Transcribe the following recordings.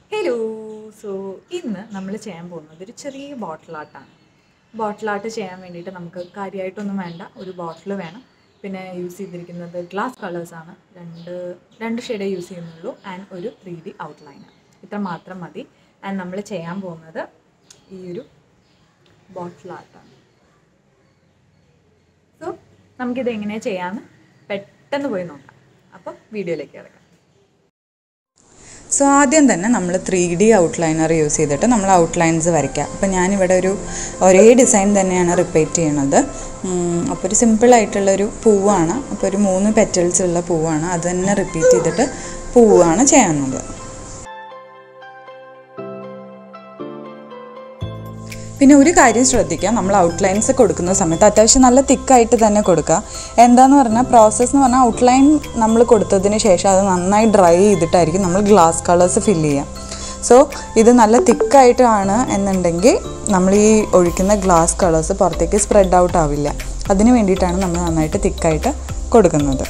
hello so ഇന്ന് നമ്മൾ ചെയ്യാൻ പോകുന്നത് ഒരു ചെറിയ ബോട്ടിൽ ആർട്ടാണ് ബോട്ടിൽ ആർട്ട് ചെയ്യാൻ വേണ്ടിയിട്ട് നമുക്ക് കാര്യമായിട്ടൊന്നും വേണ്ട ഒരു ബോട്ടിൽ വേണം പിന്നെ യൂസ് ചെയ്തിരിക്കുന്നത് ഗ്ലാസ് കളേഴ്സാണ് രണ്ട് രണ്ട് ഷെയ്ഡേ യൂസ് ചെയ്യുന്നുള്ളൂ ആൻഡ് ഒരു ത്രീ ഡി ഔട്ട്ലൈനർ ഇത്ര മാത്രം മതി ആൻഡ് നമ്മൾ ചെയ്യാൻ പോകുന്നത് ഈ ഒരു ബോട്ടിൽ ആർട്ടാണ് സോ നമുക്കിത് എങ്ങനെയാണ് ചെയ്യാമെന്ന് പെട്ടെന്ന് പോയി നോക്കാം അപ്പോൾ വീഡിയോയിലേക്ക് കിടക്കാം സോ ആദ്യം തന്നെ നമ്മൾ ത്രീ ഡി ഔട്ട്ലൈനർ യൂസ് ചെയ്തിട്ട് നമ്മൾ ഔട്ട്ലൈൻസ് വരയ്ക്കുക അപ്പോൾ ഞാനിവിടെ ഒരു ഒരേ ഡിസൈൻ തന്നെയാണ് റിപ്പീറ്റ് ചെയ്യണത് അപ്പോൾ ഒരു സിമ്പിളായിട്ടുള്ളൊരു പൂവാണ് അപ്പോൾ ഒരു മൂന്ന് പെറ്റൽസ് ഉള്ള പൂവാണ് അത് തന്നെ റിപ്പീറ്റ് ചെയ്തിട്ട് പൂവാണ് ചെയ്യുന്നത് പിന്നെ ഒരു കാര്യം ശ്രദ്ധിക്കുക നമ്മൾ ഔട്ട്ലൈൻസ് കൊടുക്കുന്ന സമയത്ത് അത്യാവശ്യം നല്ല തിക്കായിട്ട് തന്നെ കൊടുക്കുക എന്താന്ന് പറഞ്ഞാൽ പ്രോസസ്സ് എന്ന് പറഞ്ഞാൽ ഔട്ട്ലൈൻ നമ്മൾ കൊടുത്തതിന് ശേഷം അത് നന്നായി ഡ്രൈ ചെയ്തിട്ടായിരിക്കും നമ്മൾ ഗ്ലാസ് കളേഴ്സ് ഫില്ല് ചെയ്യുക സോ ഇത് നല്ല തിക്കായിട്ടാണ് എന്നുണ്ടെങ്കിൽ നമ്മൾ ഈ ഒഴിക്കുന്ന ഗ്ലാസ് കളേഴ്സ് പുറത്തേക്ക് സ്പ്രെഡ് ഔട്ട് ആവില്ല അതിന് വേണ്ടിയിട്ടാണ് നമ്മൾ നന്നായിട്ട് തിക്കായിട്ട് കൊടുക്കുന്നത്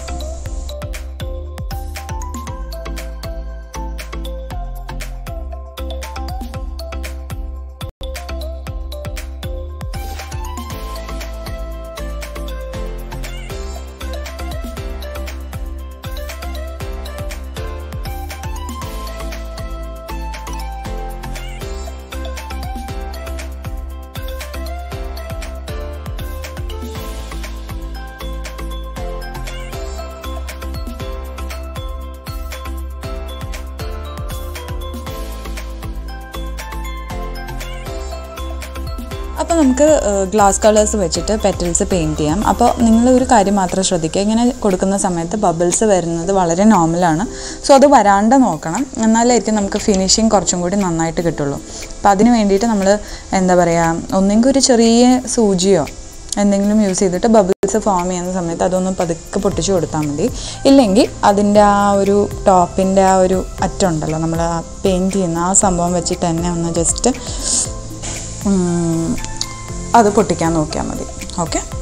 അപ്പോൾ നമുക്ക് ഗ്ലാസ് കളേഴ്സ് വെച്ചിട്ട് പെറ്റൽസ് പെയിൻറ്റ് ചെയ്യാം അപ്പോൾ നിങ്ങൾ ഒരു കാര്യം മാത്രം ശ്രദ്ധിക്കുക ഇങ്ങനെ കൊടുക്കുന്ന സമയത്ത് ബബിൾസ് വരുന്നത് വളരെ നോർമലാണ് സോ അത് വരാണ്ട് നോക്കണം എന്നാലായിരിക്കും നമുക്ക് ഫിനിഷിങ് കുറച്ചും കൂടി നന്നായിട്ട് കിട്ടുള്ളൂ അപ്പോൾ അതിന് വേണ്ടിയിട്ട് നമ്മൾ എന്താ പറയുക ഒന്നെങ്കിൽ ഒരു ചെറിയ സൂചിയോ എന്തെങ്കിലും യൂസ് ചെയ്തിട്ട് ബബിൾസ് ഫോം ചെയ്യുന്ന സമയത്ത് അതൊന്ന് പതുക്കെ പൊട്ടിച്ച് കൊടുത്താൽ മതി ഇല്ലെങ്കിൽ അതിൻ്റെ ആ ഒരു ടോപ്പിൻ്റെ ആ ഒരു അറ്റുണ്ടല്ലോ നമ്മൾ ആ പെയിൻറ്റ് ചെയ്യുന്ന ആ സംഭവം വെച്ചിട്ട് തന്നെ ഒന്ന് ജസ്റ്റ് അത് പൊട്ടിക്കാൻ നോക്കിയാൽ മതി ഓക്കെ